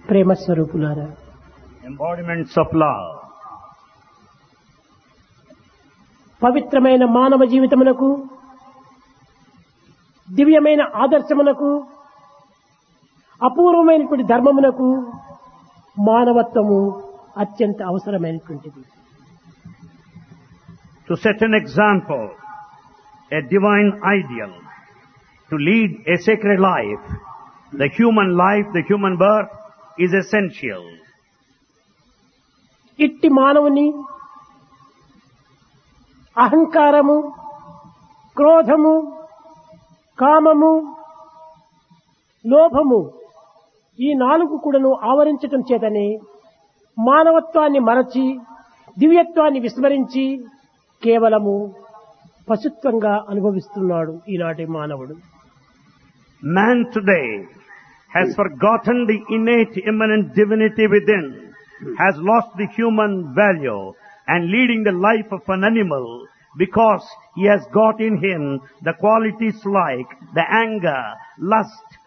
ప్రేమ స్వరూపులారా embodiments of love. పవిత్రమైన మానవ జీవితమునకు దివ్యమైన ఆదర్శమునకు అపూర్వమైనటువంటి ధర్మమునకు మానవత్వము అత్యంత అవసరమైనటువంటిది To set an example, a divine ideal, to lead a sacred life, the human life, the human birth is essential. ఇట్టి మానవుని అహంకారము క్రోధము కామము లోభము ఈ నాలుగు కూడాను ఆవరించటం చేతనే మానవత్వాన్ని మరచి దివ్యత్వాన్ని విస్మరించి కేవలము పశుత్వంగా అనుభవిస్తున్నాడు ఈనాటి మానవుడు Man today has forgotten the innate immanent divinity within, has lost the human value and leading the life of an animal because he has got in him the qualities like the anger, lust,